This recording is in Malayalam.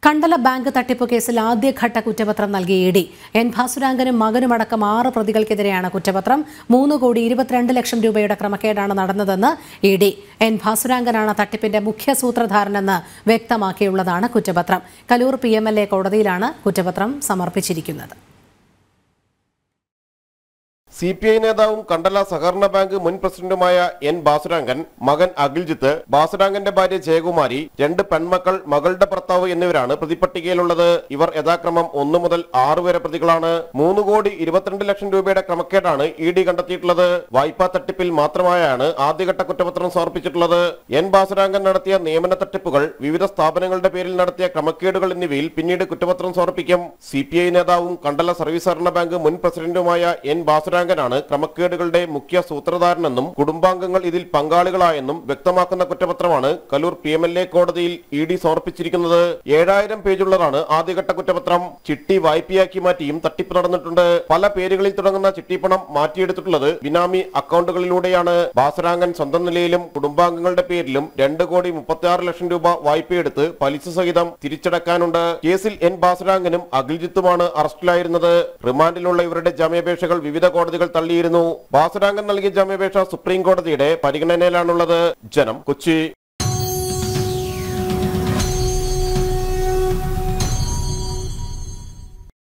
കണ്ടല ബാങ്ക് തട്ടിപ്പ് കേസിൽ ആദ്യഘട്ട കുറ്റപത്രം നൽകി ഇ ഡി എൻ ഭാസുരാങ്കനും മകനുമടക്കം ആറ് പ്രതികൾക്കെതിരെയാണ് കുറ്റപത്രം മൂന്ന് കോടി ഇരുപത്തിരണ്ട് ലക്ഷം രൂപയുടെ ക്രമക്കേടാണ് നടന്നതെന്ന് ഇ ഡി എൻ ഭാസുരാങ്കനാണ് തട്ടിപ്പിന്റെ മുഖ്യ സൂത്രധാരനെന്ന് വ്യക്തമാക്കിയുള്ളതാണ് കുറ്റപത്രം Kaloor P M L A കോടതിയിലാണ് കുറ്റപത്രം സമർപ്പിച്ചിരിക്കുന്നത് സി പി ഐ നേതാവും കണ്ടല സഹകരണ ബാങ്ക് മുൻ പ്രസിഡന്റുമായ എൻ ബാസുരാങ്കൻ മകൻ അഖിൽജിത്ത് ബാസുരാങ്കന്റെ ഭാര്യ ജയകുമാരി രണ്ട് പെൺമക്കൾ മകളുടെ ഭർത്താവ് എന്നിവരാണ് പ്രതിപട്ടികയിലുള്ളത് ഇവർ യഥാക്രമം ഒന്നു മുതൽ ആറ് വരെ പ്രതികളാണ് മൂന്ന് കോടി ഇരുപത്തിരണ്ട് ലക്ഷം രൂപയുടെ ക്രമക്കേടാണ് ഇ ഡി കണ്ടെത്തിയിട്ടുള്ളത് വായ്പാ തട്ടിപ്പിൽ മാത്രമായാണ് ആദ്യഘട്ട കുറ്റപത്രം സമർപ്പിച്ചിട്ടുള്ളത് എൻ ബാസുരാങ്കൻ നടത്തിയ നിയമന തട്ടിപ്പുകൾ വിവിധ സ്ഥാപനങ്ങളുടെ പേരിൽ നടത്തിയ ക്രമക്കേടുകൾ എന്നിവയിൽ പിന്നീട് കുറ്റപത്രം സമർപ്പിക്കും സി പി ഐ നേതാവും കണ്ടല സർവീസ് സഹകരണ ബാങ്ക് മുൻ പ്രസിഡന്റുമായ എൻ ബാസുരാങ്കനാണ് ക്രമക്കേടുകളുടെ മുഖ്യ സൂത്രധാരനെന്നും കുടുംബാംഗങ്ങൾ ഇതിൽ പങ്കാളികളായെന്നും വ്യക്തമാക്കുന്ന കുറ്റപത്രമാണ് Kaloor P M L A കോടതിയിൽ ഇ ഡി സമർപ്പിച്ചിരിക്കുന്നത് ഏഴായിരം പേജുള്ളതാണ് ആദ്യഘട്ട കുറ്റപത്രം ചിട്ടി വായ്പയാക്കി മാറ്റിയും തട്ടിപ്പ് നടന്നിട്ടുണ്ട് പല പേരുകളിൽ തുടങ്ങുന്ന ചിട്ടിപ്പണം മാറ്റിയെടുത്തിട്ടുള്ളത് ബിനാമി അക്കൗണ്ടുകളിലൂടെയാണ് ബാസരാങ്കൻ സ്വന്തം നിലയിലും കുടുംബാംഗങ്ങളുടെ പേരിലും രണ്ട് കോടി മുപ്പത്തി ആറ് ലക്ഷം രൂപ വായ്പയെടുത്ത് പലിശ സഹിതം തിരിച്ചടക്കാനുണ്ട് കേസിൽ എൻ ബാസരാങ്കനും അഖിൽജിത്തുമാണ് അറസ്റ്റിലായിരുന്നത് റിമാൻഡിലുള്ള ഇവരുടെ ജാമ്യാപേക്ഷകൾ വിവിധ കോടതികൾ തള്ളിയിരുന്നു ബാസരാങ്കൻ നൽകിയ ജാമ്യാപേക്ഷ സുപ്രീം കോടതിയുടെ പരിഗണനയിലാണുള്ളത് ജനം കൊച്ചി